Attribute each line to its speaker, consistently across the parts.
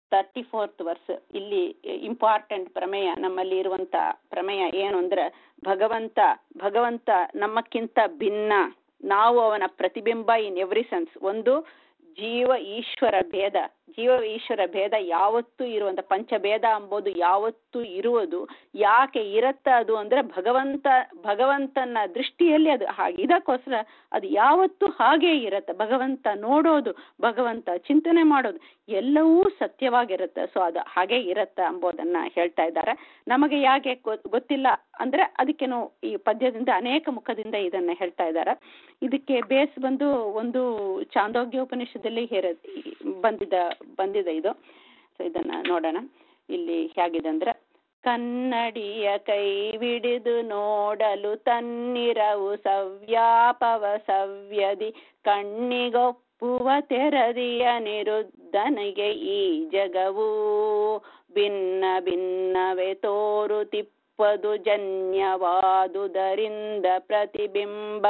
Speaker 1: thirty fourth verse ಇಲ್ಲಿ important ಪ್ರಮೇಯ ನಮ್ಮಲ್ಲಿ ಇರುವಂತ ಪ್ರಮೇಯ ಏನು ಅಂದ್ರೆ ಭಗವಂತ ಭಗವಂತ ನಮ್ಮಕ್ಕಿಂತ ಭಿನ್ನ ನಾವು ಅವನ ಪ್ರತಿಬಿಂಬ ಇನ್ ಎವ್ರಿ ಸೆನ್ಸ್ ಒಂದು ಜೀವ ಈಶ್ವರ ಭೇದ ಜೀವ ಈಶ್ವರ ಭೇದ ಯಾವತ್ತೂ ಇರುವಂತ ಪಂಚಭೇದ ಎಂಬುದು ಯಾವತ್ತೂ ಇರುವುದು ಯಾಕೆ ಇರತ್ತ ಅದು ಅಂದ್ರೆ ಭಗವಂತ ಭಗವಂತನ ದೃಷ್ಟಿಯಲ್ಲಿ ಅದು ಹಾಗೆ ಇದಕ್ಕೋಸ್ಕರ ಅದು ಯಾವತ್ತೂ ಹಾಗೇ ಇರತ್ತೆ ಭಗವಂತ ನೋಡೋದು ಭಗವಂತ ಚಿಂತನೆ ಮಾಡೋದು ಎಲ್ಲವೂ ಸತ್ಯವಾಗಿರುತ್ತೆ ಸೊ ಅದು ಹಾಗೆ ಇರತ್ತ ಎಂಬುದನ್ನ ಹೇಳ್ತಾ ಇದ್ದಾರೆ ನಮಗೆ ಯಾಕೆ ಗೊತ್ತಿಲ್ಲ ಅಂದ್ರೆ ಅದಕ್ಕೇನು ಈ ಪದ್ಯದಿಂದ ಅನೇಕ ಮುಖದಿಂದ ಇದನ್ನ ಹೇಳ್ತಾ ಇದ್ದಾರೆ ಇದಕ್ಕೆ ಬೇಸ್ ಬಂದು ಒಂದು ಚಾಂದೋಗ್ಯ ಉಪನಿಷದಲ್ಲಿ ಹೇರ ಬಂದಿದ್ದ ಬಂದಿದೆ ಇದು ಸೊ ಇದನ್ನ ನೋಡೋಣ ಇಲ್ಲಿ ಹೇಗಿದೆ ಅಂದ್ರೆ ಕನ್ನಡಿಯ ಕೈ ಬಿಡಿದು ನೋಡಲು ತನ್ನಿರವು ಸವ್ಯಾಪವ ಸವ್ಯದಿ ಕಣ್ಣಿಗೊಪ್ಪುವ ತೆರದಿಯ ನಿರುದ್ಧನಿಗೆ ಈ ಜಗವು ಭಿನ್ನ ಭಿನ್ನವೇ ತೋರು ತಿಪ್ಪದು ಜನ್ಯವಾದುದರಿಂದ ಪ್ರತಿಬಿಂಬ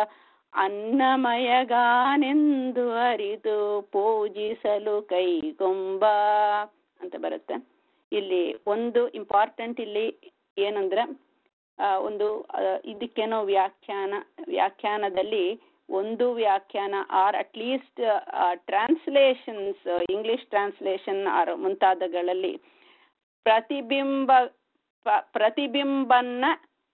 Speaker 1: ಅನ್ನಮಯಗಾನೆಂದು ಅರಿತು ಪೂಜಿಸಲು ಕೈಗೊಂಬ ಅಂತ ಬರುತ್ತೆ ಇಲ್ಲಿ ಒಂದು ಇಂಪಾರ್ಟೆಂಟ್ ಇಲ್ಲಿ ಏನಂದ್ರೆ ಒಂದು ಇದಕ್ಕೇನೋ ವ್ಯಾಖ್ಯಾನ ವ್ಯಾಖ್ಯಾನದಲ್ಲಿ ಒಂದು ವ್ಯಾಖ್ಯಾನ or at least translations English translation or ಮುಂತಾದಗಳಲ್ಲಿ ಪ್ರತಿಬಿಂಬ ಪ್ರತಿಬಿಂಬನ್ನ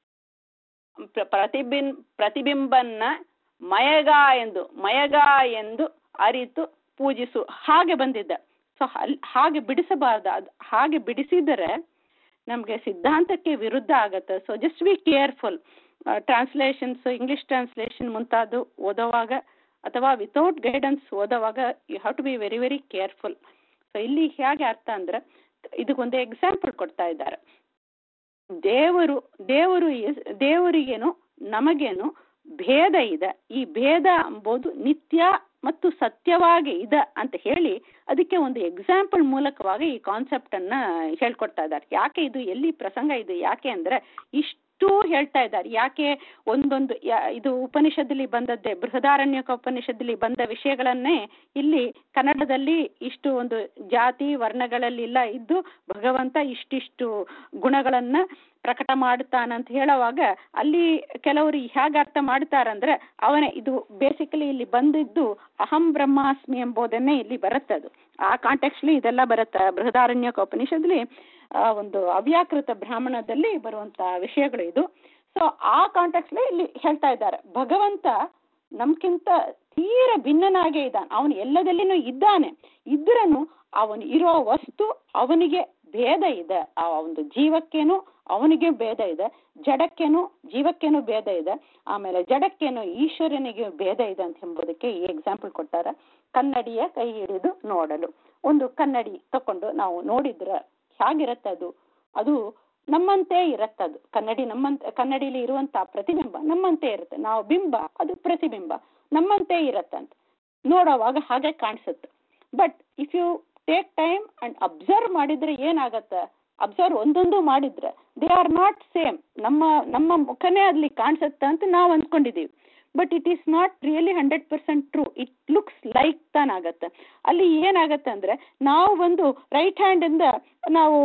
Speaker 1: ಪ್ರತಿಬಿಂ ಪ್ರತಿಬಿಂಬನ್ನ ಮಯಗ ಎಂದು ಮಯಗ ಎಂದು ಅರಿತು ಪೂಜಿಸು ಹಾಗೆ ಬಂದಿದ್ದ ಸೊ ಹಾಗೆ ಬಿಡಿಸಬಾರ್ದು ಅದು ಹಾಗೆ ಬಿಡಿಸಿದರೆ ನಮಗೆ ಸಿದ್ಧಾಂತಕ್ಕೆ ವಿರುದ್ಧ ಆಗತ್ತೆ so just be careful translations English translation ಮುಂತಾದ ಓದುವಾಗ ಅಥವಾ ವಿತೌಟ್ ಗೈಡೆನ್ಸ್ ಓದುವಾಗ you have to be very very careful so ಇಲ್ಲಿ ಹೇಗೆ ಅರ್ಥ ಅಂದ್ರೆ ಇದಕ್ಕೊಂದು ಎಕ್ಸಾಂಪಲ್ ಕೊಡ್ತಾ ಇದ್ದಾರೆ ದೇವರು ದೇವರು ದೇವರಿಗೇನು ನಮಗೇನು ಭೇದ ಇದೆ ಈ ಭೇದ ಎಂಬುದು ನಿತ್ಯ ಮತ್ತು ಸತ್ಯವಾಗಿ ಇದೆ ಅಂತ ಹೇಳಿ ಅದಕ್ಕೆ ಒಂದು ಎಕ್ಸಾಂಪಲ್ ಮೂಲಕವಾಗಿ ಈ ಕಾನ್ಸೆಪ್ಟ್ ಅನ್ನ ಹೇಳ್ಕೊಡ್ತಾ ಇದ್ದಾರೆ ಯಾಕೆ ಇದು ಎಲ್ಲಿ ಪ್ರಸಂಗ ಇದು ಯಾಕೆ ಅಂದ್ರೆ ಇಷ್ಟು ಹೇಳ್ತಾ ಇದ್ದಾರೆ ಯಾಕೆ ಒಂದೊಂದು ಇದು ಉಪನಿಷದಲ್ಲಿ ಬಂದದ್ದೇ ಬೃಹದಾರಣ್ಯಕ ಉಪನಿಷದಲ್ಲಿ ಬಂದ ವಿಷಯಗಳನ್ನೇ ಇಲ್ಲಿ ಕನ್ನಡದಲ್ಲಿ ಇಷ್ಟು ಒಂದು ಜಾತಿ ವರ್ಣಗಳಲ್ಲೆಲ್ಲ ಇದ್ದು ಭಗವಂತ ಇಷ್ಟಿಷ್ಟು ಗುಣಗಳನ್ನ ಪ್ರಕಟ ಮಾಡುತ್ತಾನಂತ ಹೇಳುವಾಗ ಅಲ್ಲಿ ಕೆಲವರು ಹೇಗೆ ಅರ್ಥ ಮಾಡ್ತಾರಂದ್ರೆ ಅವನೇ ಇದು ಬೇಸಿಕಲಿ ಇಲ್ಲಿ ಬಂದಿದ್ದು ಅಹಂ ಬ್ರಹ್ಮಾಸ್ಮಿ ಎಂಬುದನ್ನೇ ಇಲ್ಲಿ ಬರುತ್ತದು ಆ ಕಾಂಟೆಕ್ಸ್ಲಿ ಇದೆಲ್ಲ ಬರುತ್ತೆ ಬೃಹದಾರಣ್ಯಕ ಉಪನಿಷದಲ್ಲಿ ಒಂದು ಅವ್ಯಾಕೃತ ಬ್ರಾಹ್ಮಣದಲ್ಲಿ ಬರುವಂತ ವಿಷಯಗಳು ಇದು ಸೊ ಆ ಕಾಂಟೆಕ್ಸ್ಲಿ ಇಲ್ಲಿ ಹೇಳ್ತಾ ಇದ್ದಾರೆ ಭಗವಂತ ನಮ್ಗಿಂತ ತೀರ ಭಿನ್ನನಾಗೇ ಇದ್ದಾನೆ ಅವನು ಎಲ್ಲದಲ್ಲಿನೂ ಇದ್ದಾನೆ ಇದ್ರನು ಅವನು ಇರೋ ವಸ್ತು ಅವನಿಗೆ ಭೇದ ಇದೆ ಆ ಒಂದು ಜೀವಕ್ಕೇನು ಅವನಿಗೆ ಭೇದ ಇದೆ ಜಡಕ್ಕೇನು ಜೀವಕ್ಕೇನು ಭೇದ ಇದೆ ಆಮೇಲೆ ಜಡಕ್ಕೇನು ಈಶ್ವರನಿಗೆ ಭೇದ ಇದೆ ಅಂತ ಎಂಬುದಕ್ಕೆ ಈ ಎಕ್ಸಾಂಪಲ್ ಕೊಟ್ಟಾರ ಕನ್ನಡಿಯ ಕೈ ಹಿಡಿದು ನೋಡಲು ಒಂದು ಕನ್ನಡಿ ತಕೊಂಡು ನಾವು ನೋಡಿದ್ರೆ ಹೇಗಿರತ್ತೆ ಅದು ಅದು ನಮ್ಮಂತೆ ಇರತ್ತೆ ಅದು ಕನ್ನಡಿ ನಮ್ಮಂತೆ ಕನ್ನಡಿಲಿ ಇರುವಂತ ಪ್ರತಿಬಿಂಬ ನಮ್ಮಂತೆ ಇರುತ್ತೆ ನಾವು ಬಿಂಬ ಅದು ಪ್ರತಿಬಿಂಬ ನಮ್ಮಂತೆ ಇರತ್ತಂತ ನೋಡೋವಾಗ ಹಾಗೆ ಕಾಣಿಸುತ್ತೆ but if you take time and observe ಮಾಡಿದ್ರೆ ಏನಾಗತ್ತೆ ಅಬ್ಸರ್ವ್ ಒಂದೊಂದು ಮಾಡಿದ್ರೆ ದೇ ಆರ್ ನಾಟ್ ಸೇಮ್ ನಮ್ಮ ನಮ್ಮ ಮುಖನೇ ಅಲ್ಲಿ ಕಾಣಿಸುತ್ತೆ ಅಂತ ನಾವು ಅಂದ್ಕೊಂಡಿದ್ದೀವಿ but it is not really hundred percent true it looks like ತಾನಾಗತ್ತೆ ಅಲ್ಲಿ ಏನಾಗತ್ತೆ ಅಂದ್ರೆ ನಾವು ಒಂದು ರೈಟ್ ಹ್ಯಾಂಡಿಂದ ನಾವು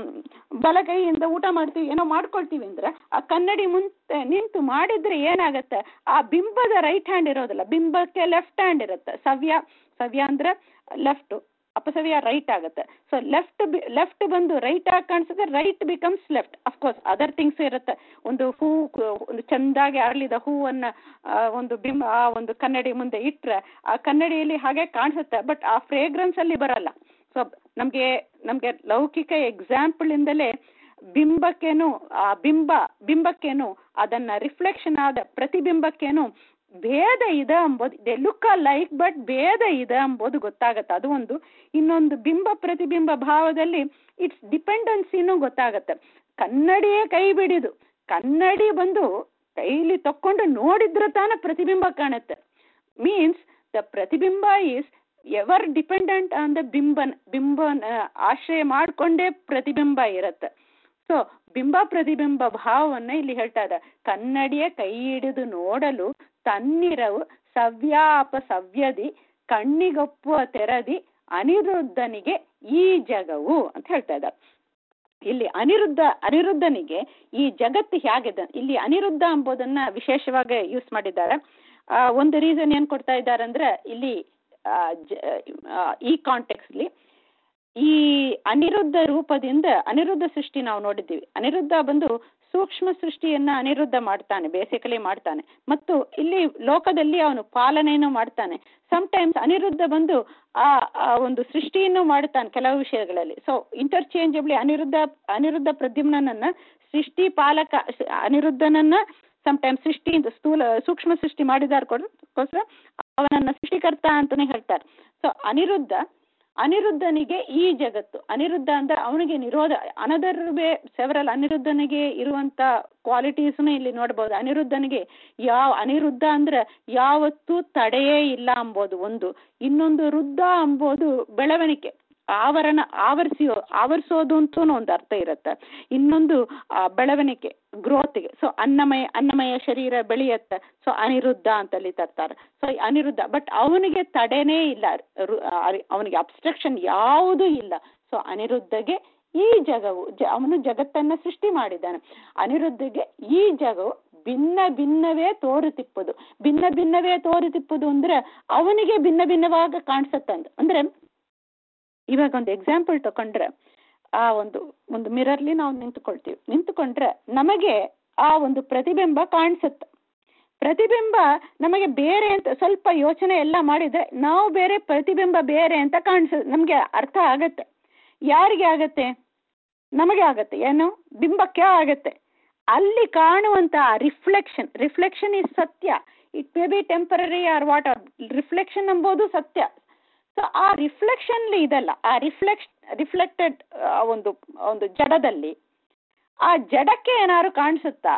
Speaker 1: ಬಲಗೈಯಿಂದ ಊಟ ಮಾಡ್ತೀವಿ ಏನೋ ಮಾಡ್ಕೊಳ್ತೀವಿ ಅಂದ್ರೆ ಆ ಕನ್ನಡಿ ಮುಂದೆ ನಿಂತು ಮಾಡಿದ್ರೆ ಏನಾಗತ್ತೆ ಆ ಬಿಂಬದ ರೈಟ್ ಹ್ಯಾಂಡ್ ಇರೋದಿಲ್ಲ ಬಿಂಬಕ್ಕೆ ಲೆಫ್ಟ್ ಹ್ಯಾಂಡ್ ಇರುತ್ತೆ ಸವ್ಯ ಸವ್ಯ ಅಂದ್ರೆ ಲೆಫ್ಟ್ ಅಪಸವ್ಯ ರೈಟ್ ಆಗುತ್ತೆ ಸೊ ಲೆಫ್ಟ್ ಲೆಫ್ಟ್ ಬಂದು ರೈಟ್ ಆಗಿ ಕಾಣಿಸುತ್ತೆ right becomes left of course other things ಇರುತ್ತೆ ಒಂದು ಹೂ ಒಂದು ಚೆಂದಾಗಿ ಅರಳಿದ ಹೂವನ್ನ ಒಂದು ಬಿಂಬ ಆ ಒಂದು ಕನ್ನಡಿ ಮುಂದೆ ಇಟ್ಟರೆ ಆ ಕನ್ನಡಿಯಲ್ಲಿ ಹಾಗೆ ಕಾಣಿಸುತ್ತೆ ಬಟ್ ಆ ಫ್ರೇಗ್ರೆನ್ಸ್ ಅಲ್ಲಿ ಬರಲ್ಲ ಸೊ ನಮಗೆ ನಮಗೆ ಲೌಕಿಕ ಎಕ್ಸಾಂಪಲ್ ಇಂದಲೇ ಬಿಂಬಕ್ಕೇನು ಆ ಬಿಂಬ ಬಿಂಬಕ್ಕೇನು ಅದನ್ನ ರಿಫ್ಲೆಕ್ಷನ್ ಆದ ಪ್ರತಿಬಿಂಬಕ್ಕೇನು ಭೇದ ಇದೆ ಎಂಬುದು ದೆ ಲುಕ್ ಲೈಕ್ ಬಟ್ ಭೇದ ಇದೆ ಎಂಬುದು ಗೊತ್ತಾಗತ್ತೆ ಅದು ಒಂದು ಇನ್ನೊಂದು ಬಿಂಬ ಪ್ರತಿಬಿಂಬ ಭಾವದಲ್ಲಿ ಇಟ್ಸ್ ಡಿಪೆಂಡೆನ್ಸಿನೂ ಗೊತ್ತಾಗತ್ತೆ ಕನ್ನಡಿಯೇ ಕೈ ಬಿಡಿದು ಕನ್ನಡಿ ಬಂದು ಕೈಲಿ ತಕ್ಕೊಂಡು ನೋಡಿದ್ರೆ ತಾನೇ ಪ್ರತಿಬಿಂಬ ಕಾಣುತ್ತೆ ಮೀನ್ಸ್ ದ ಪ್ರತಿಬಿಂಬ is ever dependent on the ಬಿಂಬನ್ ಬಿಂಬನ ಆಶ್ರಯ ಮಾಡಿಕೊಂಡೇ ಪ್ರತಿಬಿಂಬ ಇರುತ್ತೆ ಸೊ ಬಿಂಬ ಪ್ರತಿಬಿಂಬ ಭಾವವನ್ನ ಇಲ್ಲಿ ಹೇಳ್ತಾ ಇದ್ದಾರೆ ಕನ್ನಡಿಯ ಕೈ ಹಿಡಿದು ನೋಡಲು ತನ್ನಿರವು ಸವ್ಯಾಪ ಸವ್ಯದಿ ಕಣ್ಣಿಗೊಪ್ಪುವ ತೆರದಿ ಅನಿರುದ್ಧನಿಗೆ ಈ ಜಗವು ಅಂತ ಹೇಳ್ತಾ ಇದ್ದಾರೆ ಇಲ್ಲಿ ಅನಿರುದ್ಧ ಅನಿರುದ್ಧನಿಗೆ ಈ ಜಗತ್ತು ಹೇಗಿದೆ ಇಲ್ಲಿ ಅನಿರುದ್ಧ ಎಂಬುದನ್ನ ವಿಶೇಷವಾಗಿ ಯೂಸ್ ಮಾಡಿದ್ದಾರೆ ಆ, ಒಂದು ರೀಸನ್ ಏನ್ ಕೊಡ್ತಾ ಇದ್ದಾರೆ ಅಂದ್ರೆ ಇಲ್ಲಿ ಆ, ಜ- ಆ, ಈ ಕಾಂಟೆಕ್ಸ್ಲಿ ಈ ಅನಿರುದ್ಧ ರೂಪದಿಂದ ಅನಿರುದ್ಧ ಸೃಷ್ಟಿ ನಾವು ನೋಡಿದ್ದೀವಿ ಅನಿರುದ್ಧ ಬಂದು ಸೂಕ್ಷ್ಮ ಸೃಷ್ಟಿಯನ್ನ ಅನಿರುದ್ಧ ಮಾಡ್ತಾನೆ ಬೇಸಿಕಲಿ ಮಾಡ್ತಾನೆ ಮತ್ತು ಇಲ್ಲಿ ಲೋಕದಲ್ಲಿ ಅವನು ಪಾಲನೆಯನ್ನು ಮಾಡ್ತಾನೆ ಟೈಮ್ಸ್ ಅನಿರುದ್ಧ ಬಂದು ಆ ಆ ಒಂದು ಸೃಷ್ಟಿಯನ್ನು ಮಾಡ್ತಾನೆ ಕೆಲವು ವಿಷಯಗಳಲ್ಲಿ ಸೊ ಇಂಟರ್ಚೇಂಜಬ್ಲಿ ಅನಿರುದ್ಧ ಅನಿರುದ್ಧ ಪ್ರದ್ಯುಮ್ನನ್ನ ಸೃಷ್ಟಿ ಪಾಲಕ ಅನಿರುದ್ಧನನ್ನ ಟೈಮ್ಸ್ ಸೃಷ್ಟಿಯಿಂದ ಸ್ಥೂಲ ಸೂಕ್ಷ್ಮ ಸೃಷ್ಟಿ ಮಾಡಿದಾರ್ಕೋಸ್ಕರ ಅವನನ್ನ ಸೃಷ್ಟಿಕರ್ತ ಅಂತಾನೆ ಹೇಳ್ತಾರೆ ಸೊ ಅನಿರುದ್ಧ ಅನಿರುದ್ಧನಿಗೆ ಈ ಜಗತ್ತು ಅನಿರುದ್ಧ ಅಂದ್ರೆ ಅವನಿಗೆ ನಿರೋಧ ಅನದರ್ ಬೇ ಸೆವರಲ್ ಅನಿರುದ್ಧನಿಗೆ ಇರುವಂತ ಕ್ವಾಲಿಟೀಸ್ನು ಇಲ್ಲಿ ನೋಡ್ಬೋದು ಅನಿರುದ್ಧನಿಗೆ ಯಾವ ಅನಿರುದ್ಧ ಅಂದ್ರೆ ಯಾವತ್ತೂ ತಡೆಯೇ ಇಲ್ಲ ಅಂಬೋದು ಒಂದು ಇನ್ನೊಂದು ವೃದ್ಧ ಅಂಬೋದು ಬೆಳವಣಿಗೆ ಆವರಣ ಆವರಿಸಿ ಆವರಿಸೋದು ಅಂತೂ ಒಂದು ಅರ್ಥ ಇರುತ್ತೆ ಇನ್ನೊಂದು ಆ, ಬೆಳವಣಿಗೆ ಗ್ರೋತ್ಗೆ ಸೊ ಅನ್ನಮಯ ಅನ್ನಮಯ ಶರೀರ ಬೆಳೆಯತ್ತೆ ಸೊ ಅನಿರುದ್ಧ ಅಂತಲ್ಲಿ ತರ್ತಾರೆ ಸೊ ಅನಿರುದ್ಧ ಬಟ್ ಅವನಿಗೆ ತಡೆನೇ ಇಲ್ಲ ರು- ಆ- ಅವನಿಗೆ ಅಬ್ಸ್ಟ್ರಕ್ಷನ್ ಯಾವುದೂ ಇಲ್ಲ ಸೊ ಅನಿರುದ್ಧಗೆ ಈ ಜಗವು ಜ ಅವನು ಜಗತ್ತನ್ನ ಸೃಷ್ಟಿ ಮಾಡಿದ್ದಾನೆ ಅನಿರುದ್ಧಗೆ ಈ ಜಗವು ಭಿನ್ನ ಭಿನ್ನವೇ ತೋರುತಿಪ್ಪುದು ಭಿನ್ನ ಭಿನ್ನವೇ ತೋರುತಿಪ್ಪುದು ಅಂದ್ರೆ ಅವನಿಗೆ ಭಿನ್ನ ಭಿನ್ನವಾಗ ಕಾಣಿಸುತ್ತಂತ ಅಂದ್ರೆ ಇವಾಗ ಒಂದು ಎಕ್ಸಾಂಪಲ್ ತಕೊಂಡ್ರೆ ಆ ಒಂದು ಒಂದು ಮಿರರ್ಲಿ ನಾವು ನಿಂತುಕೊಳ್ತೀವಿ ನಿಂತುಕೊಂಡ್ರೆ ನಮಗೆ ಆ ಒಂದು ಪ್ರತಿಬಿಂಬ ಕಾಣಿಸುತ್ತೆ ಪ್ರತಿಬಿಂಬ ನಮಗೆ ಬೇರೆ ಅಂತ ಸ್ವಲ್ಪ ಯೋಚನೆ ಎಲ್ಲ ಮಾಡಿದ್ರೆ ನಾವು ಬೇರೆ ಪ್ರತಿಬಿಂಬ ಬೇರೆ ಅಂತ ಕಾಣಿಸ ನಮಗೆ ಅರ್ಥ ಆಗತ್ತೆ ಯಾರಿಗೆ ಆಗತ್ತೆ ನಮಗೆ ಆಗತ್ತೆ ಏನು ಬಿಂಬಕ್ಕೆ ಆಗತ್ತೆ ಅಲ್ಲಿ ಕಾಣುವಂತ ರಿಫ್ಲೆಕ್ಷನ್ ರಿಫ್ಲೆಕ್ಷನ್ ಇಸ್ ಸತ್ಯ it may be temporary or what reflection ಎಂಬುದು ಸತ್ಯ ಸೊ ಆ ರಿಫ್ಲೆಕ್ಷನ್ ಇದಲ್ಲ ಆ ರಿಫ್ಲೆಕ್ಷ್ ರಿಫ್ಲೆಕ್ಟೆಡ್ ಒಂದು ಒಂದು ಜಡದಲ್ಲಿ ಆ ಜಡಕ್ಕೆ ಏನಾದ್ರು ಕಾಣಿಸುತ್ತಾ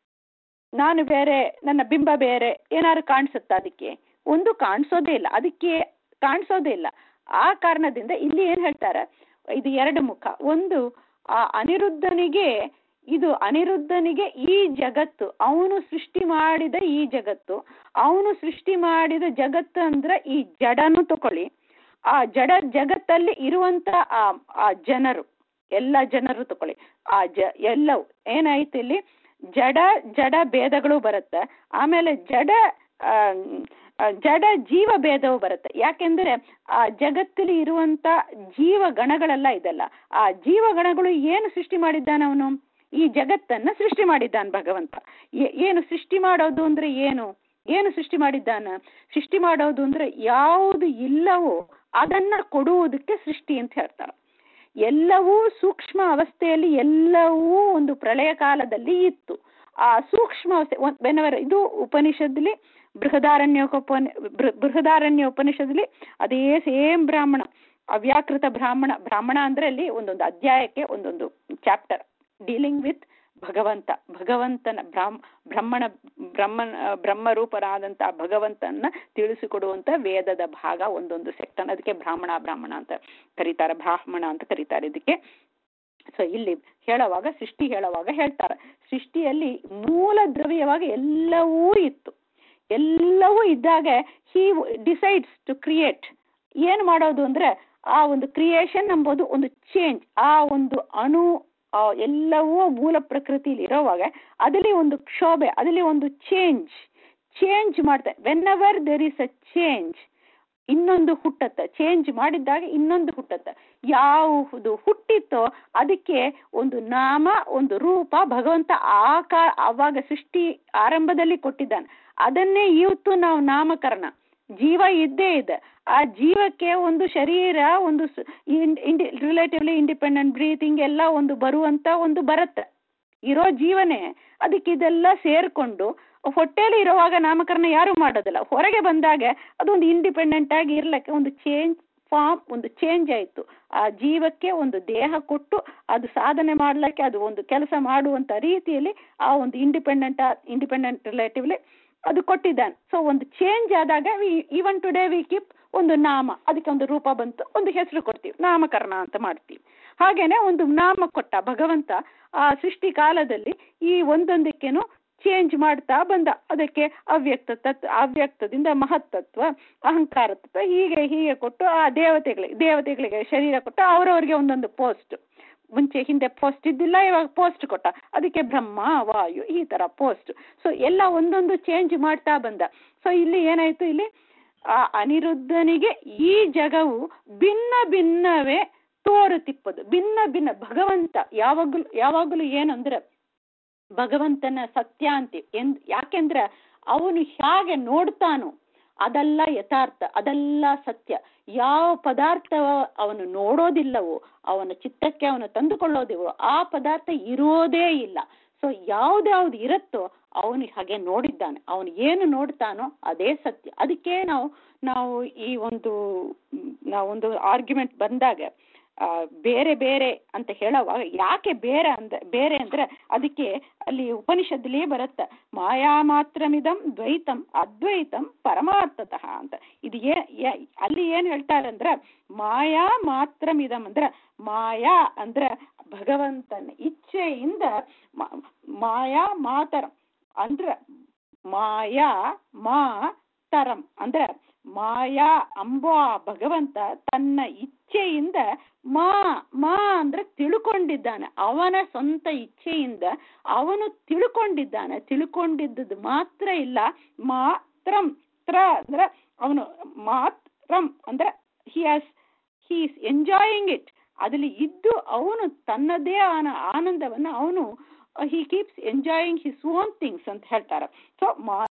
Speaker 1: ನಾನು ಬೇರೆ ನನ್ನ ಬಿಂಬ ಬೇರೆ ಏನಾದ್ರು ಕಾಣಿಸುತ್ತಾ ಅದಕ್ಕೆ ಒಂದು ಕಾಣಿಸೋದೇ ಇಲ್ಲ ಅದಕ್ಕೆ ಕಾಣಿಸೋದೇ ಇಲ್ಲ ಆ ಕಾರಣದಿಂದ ಇಲ್ಲಿ ಏನ್ ಹೇಳ್ತಾರೆ ಇದು ಎರಡು ಮುಖ ಒಂದು ಆ ಅನಿರುದ್ಧನಿಗೆ ಇದು ಅನಿರುದ್ಧನಿಗೆ ಈ ಜಗತ್ತು ಅವನು ಸೃಷ್ಟಿ ಮಾಡಿದ ಈ ಜಗತ್ತು ಅವನು ಸೃಷ್ಟಿ ಮಾಡಿದ ಜಗತ್ತು ಅಂದ್ರೆ ಈ ಜಡನು ತಕೊಳ್ಳಿ ಆ ಜಡ ಜಗತ್ತಲ್ಲಿ ಇರುವಂತ ಆ ಆ ಜನರು ಎಲ್ಲ ಜನರು ತಕೊಳ್ಳಿ ಆ ಜ ಎಲ್ಲವೂ ಏನಾಯ್ತು ಇಲ್ಲಿ ಜಡ ಜಡ ಭೇದಗಳು ಬರುತ್ತೆ ಆಮೇಲೆ ಜಡ ಆ, ಆ, ಜಡ ಜೀವ ಭೇದವು ಬರುತ್ತೆ ಯಾಕೆಂದ್ರೆ ಆ ಜಗತ್ತಲ್ಲಿ ಇರುವಂತ ಜೀವ ಗಣಗಳೆಲ್ಲ ಇದಲ್ಲ ಆ ಜೀವ ಗಣಗಳು ಏನು ಸೃಷ್ಟಿ ಮಾಡಿದ್ದಾನೆ ಅವನು ಈ ಜಗತ್ತನ್ನ ಸೃಷ್ಟಿ ಮಾಡಿದ್ದಾನೆ ಭಗವಂತ ಏ- ಏನು ಸೃಷ್ಟಿ ಮಾಡೋದು ಅಂದ್ರೆ ಏನು ಏನು ಸೃಷ್ಟಿ ಮಾಡಿದ್ದಾನ ಸೃಷ್ಟಿ ಮಾಡೋದು ಅಂದ್ರೆ ಯಾವುದು ಇಲ್ಲವೋ ಅದನ್ನ ಕೊಡುವುದಕ್ಕೆ ಸೃಷ್ಟಿ ಅಂತ ಹೇಳ್ತಾರೆ ಎಲ್ಲವೂ ಸೂಕ್ಷ್ಮ ಅವಸ್ಥೆಯಲ್ಲಿ ಎಲ್ಲವೂ ಒಂದು ಪ್ರಳಯ ಕಾಲದಲ್ಲಿ ಇತ್ತು ಆ ಸೂಕ್ಷ್ಮ ಅವಸ್ಥೆ ವೆನವರ್ ಇದು ಉಪನಿಷತ್ಲಿ ಬೃಹದಾರಣ್ಯೋಪನ ಬೃಹದಾರಣ್ಯ ಉಪನಿಷತ್ಲಿ ಅದೇ ಸೇಮ್ ಬ್ರಾಹ್ಮಣ ಅವ್ಯಾಕೃತ ಬ್ರಾಹ್ಮಣ ಬ್ರಾಹ್ಮಣ ಅಂದ್ರೆ ಅಲ್ಲಿ ಒಂದೊಂದು ಅಧ್ಯಾಯಕ್ಕೆ ಒಂದೊಂದು ಚಾಪ್ಟರ್ ಡೀಲಿಂಗ್ ವಿತ್ ಭಗವಂತ ಭಗವಂತನ ಬ್ರಾಹ್ಮ ಬ್ರಹ್ಮಣ ಬ್ರಹ್ಮನ ಬ್ರಹ್ಮರೂಪರಾದಂತ ಭಗವಂತನ ತಿಳಿಸಿಕೊಡುವಂತ ವೇದದ ಭಾಗ ಒಂದೊಂದು ಸೆಕ್ಟನ್ ಅದಕ್ಕೆ ಬ್ರಾಹ್ಮಣ ಬ್ರಾಹ್ಮಣ ಅಂತ ಕರೀತಾರೆ ಬ್ರಾಹ್ಮಣ ಅಂತ ಕರೀತಾರೆ ಇದಕ್ಕೆ ಸೊ ಇಲ್ಲಿ ಹೇಳುವಾಗ ಸೃಷ್ಟಿ ಹೇಳುವಾಗ ಹೇಳ್ತಾರೆ ಸೃಷ್ಟಿಯಲ್ಲಿ ಮೂಲ ದ್ರವ್ಯವಾಗಿ ಎಲ್ಲವೂ ಇತ್ತು ಎಲ್ಲವೂ ಇದ್ದಾಗ ಹಿ ಡಿಸೈಡ್ಸ್ ಟು ಕ್ರಿಯೇಟ್ ಏನು ಮಾಡೋದು ಅಂದ್ರೆ ಆ ಒಂದು ಕ್ರಿಯೇಷನ್ ಎಂಬುದು ಒಂದು ಚೇಂಜ್ ಆ ಒಂದು ಅಣು ಆ ಎಲ್ಲವೂ ಮೂಲ ಪ್ರಕೃತಿಲಿ ಇರೋವಾಗ ಅದರಲ್ಲಿ ಒಂದು ಕ್ಷೋಭೆ ಅದರಲ್ಲಿ ಒಂದು ಚೇಂಜ್ ಚೇಂಜ್ ಮಾಡ್ತಾರೆ whenever there is a change ಇನ್ನೊಂದು ಹುಟ್ಟತ್ತೆ ಚೇಂಜ್ ಮಾಡಿದ್ದಾಗ ಇನ್ನೊಂದು ಹುಟ್ಟತ್ತೆ ಯಾವುದು ಹುಟ್ಟಿತ್ತೋ ಅದಕ್ಕೆ ಒಂದು ನಾಮ ಒಂದು ರೂಪ ಭಗವಂತ ಆಕಾ ಅವಾಗ ಸೃಷ್ಟಿ ಆರಂಭದಲ್ಲಿ ಕೊಟ್ಟಿದ್ದಾನೆ ಅದನ್ನೇ ಇವತ್ತು ನಾವು ನಾಮಕರಣ ಜೀವ ಇದ್ದೇ ಇದೆ ಆ ಜೀವಕ್ಕೆ ಒಂದು ಶರೀರ ಒಂದು ಇಂಡಿ ರಿಲೇಟಿವ್ಲಿ ಇಂಡಿಪೆಂಡೆಂಟ್ ಬ್ರೀತಿಂಗ್ ಎಲ್ಲ ಒಂದು ಬರುವಂತ ಒಂದು ಬರುತ್ತೆ ಇರೋ ಜೀವನೇ ಅದಕ್ಕೆ ಇದೆಲ್ಲ ಸೇರ್ಕೊಂಡು ಹೊಟ್ಟೆಲಿ ಇರುವಾಗ ನಾಮಕರಣ ಯಾರು ಮಾಡೋದಿಲ್ಲ ಹೊರಗೆ ಬಂದಾಗ ಅದೊಂದು ಇಂಡಿಪೆಂಡೆಂಟ್ ಆಗಿ ಇರ್ಲಿಕ್ಕೆ ಒಂದು ಚೇಂಜ್ ಫಾರ್ಮ್ ಒಂದು ಚೇಂಜ್ ಆಯಿತು ಆ ಜೀವಕ್ಕೆ ಒಂದು ದೇಹ ಕೊಟ್ಟು ಅದು ಸಾಧನೆ ಮಾಡ್ಲಿಕ್ಕೆ ಅದು ಒಂದು ಕೆಲಸ ಮಾಡುವಂತ ರೀತಿಯಲ್ಲಿ ಆ ಒಂದು ಇಂಡಿಪೆಂಡೆಂಟ್ ಇಂಡಿಪೆಂಡೆಂಟ್ ರಿಲೇಟಿವ್ಲಿ ಅದು ಕೊಟ್ಟಿದ್ದಾನೆ ಸೊ ಒಂದು ಚೇಂಜ್ ಆದಾಗ ಈವನ್ ಟುಡೇ ವಿ ಕೀಪ್ ಒಂದು ನಾಮ ಅದಕ್ಕೆ ಒಂದು ರೂಪ ಬಂತು ಒಂದು ಹೆಸರು ಕೊಡ್ತೀವಿ ನಾಮಕರಣ ಅಂತ ಮಾಡ್ತೀವಿ ಹಾಗೇನೆ ಒಂದು ನಾಮ ಕೊಟ್ಟ ಭಗವಂತ ಆ ಸೃಷ್ಟಿ ಕಾಲದಲ್ಲಿ ಈ ಒಂದೊಂದಕ್ಕೇನು ಚೇಂಜ್ ಮಾಡ್ತಾ ಬಂದ ಅದಕ್ಕೆ ಅವ್ಯಕ್ತ ತತ್ವ ಅವ್ಯಕ್ತದಿಂದ ಮಹತ್ತತ್ವ ಅಹಂಕಾರ ತತ್ವ ಹೀಗೆ ಹೀಗೆ ಕೊಟ್ಟು ಆ ದೇವತೆಗಳಿಗೆ ದೇವತೆಗಳಿಗೆ ಶರೀರ ಕೊಟ್ಟು ಅವರವರಿಗೆ ಒಂದೊಂದು ಪೋಸ್ಟ್ ಮುಂಚೆ ಹಿಂದೆ ಪೋಸ್ಟ್ ಇದ್ದಿಲ್ಲ ಇವಾಗ ಪೋಸ್ಟ್ ಕೊಟ್ಟ ಅದಕ್ಕೆ ಬ್ರಹ್ಮ ವಾಯು ಈ ತರ ಪೋಸ್ಟ್ ಸೊ ಎಲ್ಲ ಒಂದೊಂದು ಚೇಂಜ್ ಮಾಡ್ತಾ ಬಂದ ಸೊ ಇಲ್ಲಿ ಏನಾಯ್ತು ಇಲ್ಲಿ ಆ ಅನಿರುದ್ಧನಿಗೆ ಈ ಜಗವು ಭಿನ್ನ ಭಿನ್ನವೇ ತೋರುತಿಪ್ಪದು ಭಿನ್ನ ಭಿನ್ನ ಭಗವಂತ ಯಾವಾಗಲೂ ಯಾವಾಗಲೂ ಏನಂದ್ರೆ ಭಗವಂತನ ಸತ್ಯ ಅಂತ ಎಂದ್ ಯಾಕೆಂದ್ರೆ ಅವನು ಹೇಗೆ ನೋಡ್ತಾನೋ ಅದೆಲ್ಲ ಯಥಾರ್ಥ ಅದೆಲ್ಲ ಸತ್ಯ ಯಾವ ಪದಾರ್ಥ ಅವನು ನೋಡೋದಿಲ್ಲವೋ ಅವನ ಚಿತ್ತಕ್ಕೆ ಅವನು ತಂದುಕೊಳ್ಳೋದಿವೋ ಆ ಪದಾರ್ಥ ಇರೋದೇ ಇಲ್ಲ ಸೊ ಯಾವ್ದ್ಯಾವ್ದು ಇರುತ್ತೋ ಅವನು ಹಾಗೆ ನೋಡಿದ್ದಾನೆ ಅವನು ಏನು ನೋಡ್ತಾನೋ ಅದೇ ಸತ್ಯ ಅದಕ್ಕೆ ನಾವು ನಾವು ಈ ಒಂದು ನಾವೊಂದು ಆರ್ಗ್ಯುಮೆಂಟ್ ಬಂದಾಗ ಬೇರೆ ಬೇರೆ ಅಂತ ಹೇಳುವಾಗ ಯಾಕೆ ಬೇರೆ ಅಂದ ಬೇರೆ ಅಂದ್ರೆ ಅದಕ್ಕೆ ಅಲ್ಲಿ ಉಪನಿಷತ್ತಲ್ಲಿ ಬರುತ್ತೆ ಮಾಯಾ ಮಾತ್ರಮಿದಂ ದ್ವೈತಂ ಅದ್ವೈತಂ ಪರಮಾರ್ಥತಃ ಅಂತ ಇದು ಏ ಅಲ್ಲಿ ಏನ್ ಹೇಳ್ತಾರೆ ಅಂದ್ರೆ ಮಾಯಾ ಮಾತ್ರಮಿದಂ ಅಂದ್ರೆ ಮಾಯಾ ಅಂದ್ರೆ ಭಗವಂತನ ಇಚ್ಛೆಯಿಂದ ಮಾಯಾ ಮಾತರಂ ಅಂದ್ರೆ ಮಾಯಾ ಮಾ ತರಂ ಅಂದ್ರೆ ಮಾಯಾ ಅಂಬ ಭಗವಂತ ತನ್ನ ಇಚ್ಛೆಯಿಂದ ಮಾ ಮಾ ಅಂದ್ರೆ ತಿಳ್ಕೊಂಡಿದ್ದಾನೆ ಅವನ ಸ್ವಂತ ಇಚ್ಛೆಯಿಂದ ಅವನು ತಿಳ್ಕೊಂಡಿದ್ದಾನೆ ತಿಳ್ಕೊಂಡಿದ್ದದ್ದು ಮಾತ್ರ ಇಲ್ಲ ಮಾತ್ರಂ ತ್ರ ಅಂದ್ರೆ ಅವನು ಮಾತ್ರಂ ಅಂದ್ರೆ he has he is enjoying it ಅದಲ್ಲಿ ಇದ್ದು ಅವನು ತನ್ನದೇ ಆನ ಆನಂದವನ್ನು ಅವನು he keeps enjoying his own things ಅಂತ ಹೇಳ್ತಾರೆ ಸೊ